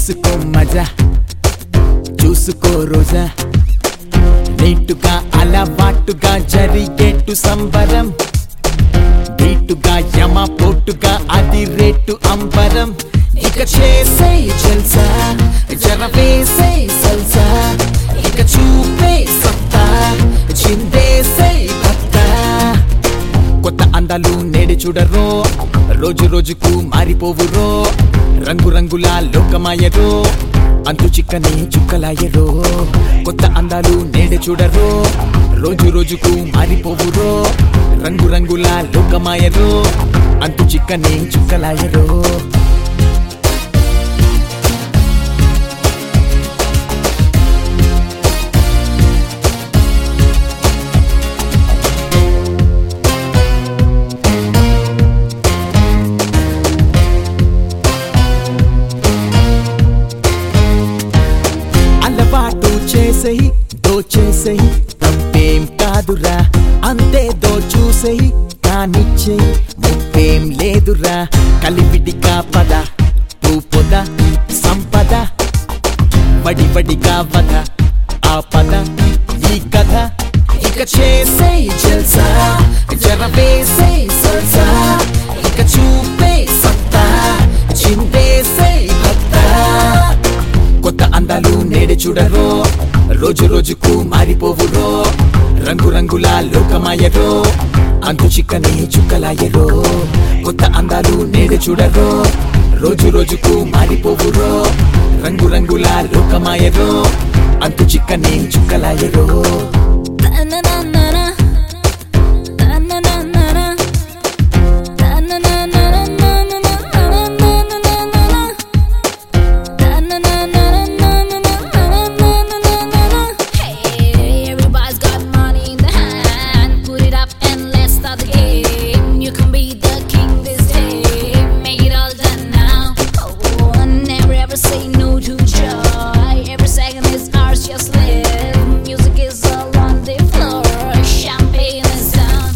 చేసుకో మజా చూసుకో రోజా నీటుగా అలవాటుగా జరిగేట్టు సంబరం బీటుగా యమ పోటుగా అది రేటు అంబరం ఇక చేసే జల్సా జర వేసే సల్సా ఇక చూపే సత్తా చిందేసే భక్తా కొత్త అందాలు నేడి చూడరో రోజు రోజుకు మారిపోవురో రంగు రంగుల లోకమాయరో అంతు చిక్కని చుక్కలాయరో కొత్త అందాలు నేడే చూడరో రోజు రోజుకు మారిపోవురో రంగు రంగుల లోకమాయరో అంతు చిక్కని చుక్కలాయరో అలవాటు చేసేయి దోచేసేయి తప్పేం కాదురా అంతే దోచూసేయి కానిచ్చేయి ముప్పేం లేదురా కలివిడిగా పద పూపొద సంపద వడి వడిగా వద ఆ పద ఈ కథ ఇక చేసేయి జల్సా జర వేసేయి సల్సా ఇక చూపే సత్తా చిందేసేయి భక్తా కొత్త అందాలు నేడే చూడరో రోజు రోజుకు మారిపోవురో రంగు రంగుల లోకమాయరో అంతు చిక్కని చుక్కలాయరో కొత్త అందాలు నేడే చూడరో రోజు రోజుకు మారిపోవురో రంగు రంగుల లోకమాయరో అంతు చిక్కని చుక్కలాయరో Ta-na-na-na-na. Ta-na-na-na-na. Ta-na-na-na-na-na-na-na-na-na-na-na-na. Ta-na-na-na-na-na-na-na-na-na-na-na. Hey, everybody's got money in the hand. Put it up and let's start the game. You can be the king this day. Make it all done now. Oh, and never ever say no to joy. Every second is ours, just live. Music is all on the floor. Champagne is down.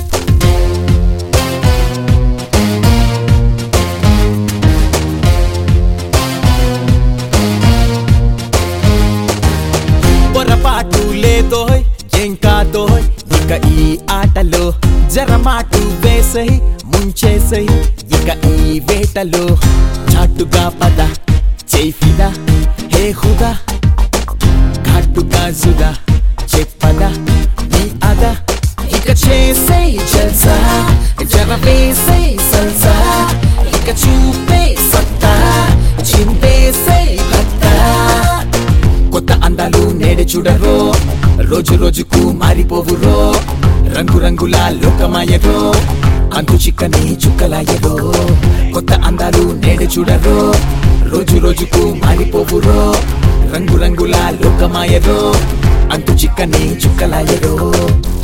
పొరపాటు లేదోయ్ ఏం కాదోయ్ ఇక ఈ ఆటలో జరమాటు వేసై ముంచేసై ఇక ఈ వేటలో చాటుగా పద చేఫిదా హే హుదా ఘాటుగా జుదా చెప్పదా నీ అదా ఇక చేసై జల్సా జర వేసై సల్సా ఇక చూపే సత్తా చింపేసై భక్తా కొత్త అందాలు నేడే చూడరో రోజు రోజుకు మారిపోవురో రంగు రంగుల లోకమాయరో అంతు చిక్కని చుక్కలాయరో కొత్త అందాలు నేడే చూడరో రోజు రోజుకు మారిపోవురో రంగు రంగుల లోకమాయరో అంతు చిక్కని చుక్కలాయరో